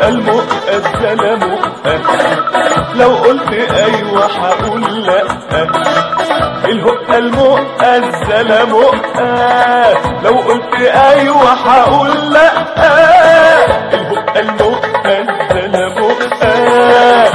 المؤذنة مؤه لو قلت ايوه هقول لا الهقة المؤذنة مؤه لو قلت ايوه هقول لا الهقة المؤذنة مؤه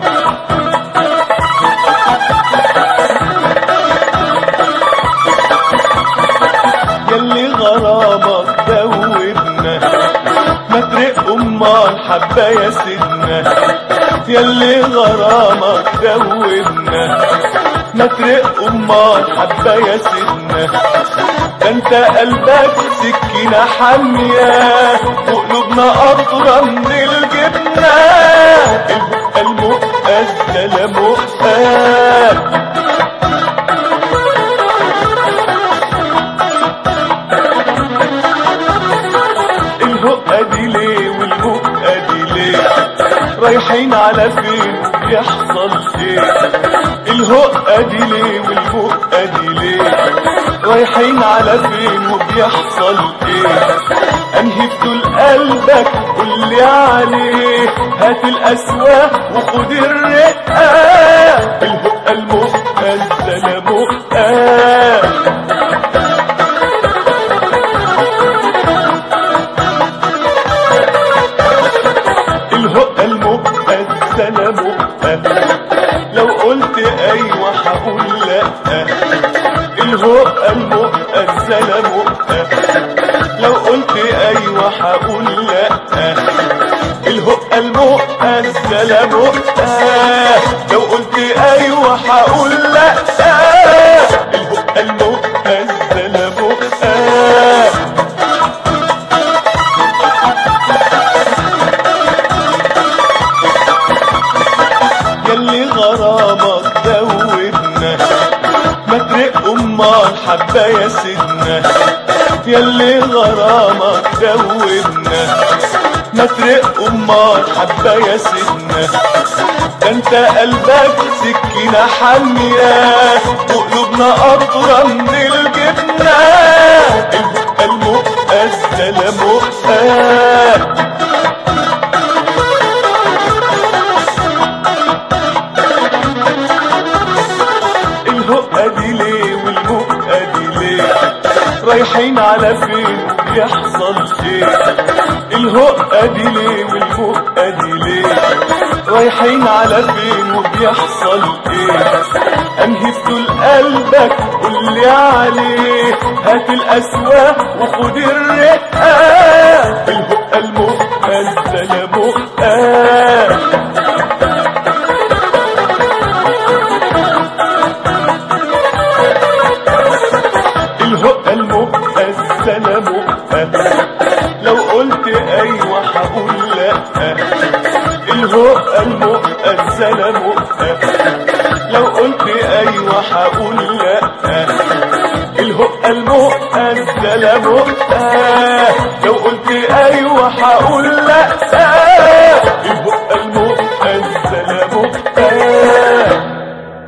يلي غرامك دوبنا ما ترق امال حبة يا سيدنا يلي غرامك دوبنا ما ترق امال حبة يا سيدنا ده انت قلبك سكينة حامية وقلوبنا قطرة من الجبنة البقى المؤذنة مؤذنة الهقة دي ليه والهقة دي ليه رايحين على فين يحصل ايه الهقة دي ليه والهقة دي ليه رايحين على فين وبيحصل ايه انهي بدول قلبك قولي عليه هات الاسواق وخد الرقة الهقة المؤذنة مؤذنة الهقة المؤذنة مؤه لو قلت ايوه هقول لا الهقة المؤذنة مؤه لو قلت ايوه هقول لا الهقة المؤذنة مؤه لو قلت ايوه هقول لا الهقة المؤذنة مؤه يلي غرامك دوبنا ما ترق امال حبة يا سيدنا يلي غرامك دوبنا ما ترق امال حبة يا سيدنا ده انت قلبك سكينة حامية وقلوبنا قطرة من الجبنة البقى المؤذنة مؤذنة الهقة دي ليه والهقة دي ليه رايحين على فين يحصل ايه الهقة دي ليه والهقة دي ليه رايحين على فين وبيحصل ايه انهي بدول قلبك قولي عليه هات الاسواق وخد الرقة الهقة المؤذنة مؤذنة الهقة المؤذنة مؤه لو قلت ايوه هقول لا الهقة المؤذنة مؤه لو قلت ايوه هقول لا الهقة المؤذنة مؤه لو قلت ايوه هقول لا الهقة